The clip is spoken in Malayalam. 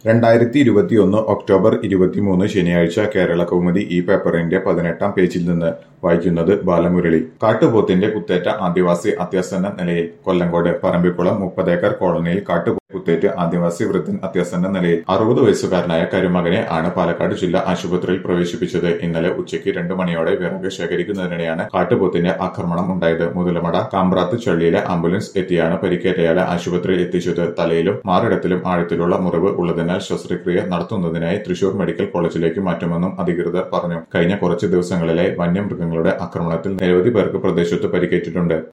രണ്ടായിരത്തി ഇരുപത്തിയൊന്ന് ഒക്ടോബർ ഇരുപത്തിമൂന്ന് ശനിയാഴ്ച കേരള കൗമുദി ഈ പേപ്പറിന്റെ പതിനെട്ടാം പേജിൽ നിന്ന് വായിക്കുന്നത് ബാലമുരളി കാട്ടുപോത്തിന്റെ കുത്തേറ്റ ആദിവാസി അത്യാസന്ന നിലയിൽ കൊല്ലങ്കോട് പറമ്പിക്കുളം മുപ്പതേക്കർ കോളനിയിൽ കാട്ടു കുത്തേറ്റ് ആദിവാസി വൃദ്ധൻ അത്യാസന്ന നിലയിൽ അറുപത് വയസ്സുകാരനായ കരുമകനെ ആണ് പാലക്കാട് ജില്ലാ ആശുപത്രിയിൽ പ്രവേശിപ്പിച്ചത് ഇന്നലെ ഉച്ചയ്ക്ക് രണ്ടു മണിയോടെ വിറക് ശേഖരിക്കുന്നതിനിടെയാണ് കാട്ടുപോത്തിന്റെ ആക്രമണം ഉണ്ടായത് മുതലമട കാമ്പ്രാത്ത് ചള്ളിയിലെ ആംബുലൻസ് എത്തിയാണ് പരിക്കേറ്റയാളെ ആശുപത്രിയിൽ എത്തിച്ചത് തലയിലും മാറിടത്തിലും ആഴത്തിലുള്ള മുറിവ് ഉള്ളതിനാൽ ശസ്ത്രക്രിയ നടത്തുന്നതിനായി തൃശൂർ മെഡിക്കൽ കോളേജിലേക്ക് മാറ്റുമെന്നും അധികൃതർ പറഞ്ഞു കഴിഞ്ഞ കുറച്ച് ദിവസങ്ങളിലായി വന്യമൃഗങ്ങളുടെ ആക്രമണത്തിൽ നിരവധി പേർക്ക് പ്രദേശത്ത് പരിക്കേറ്റിട്ടുണ്ട്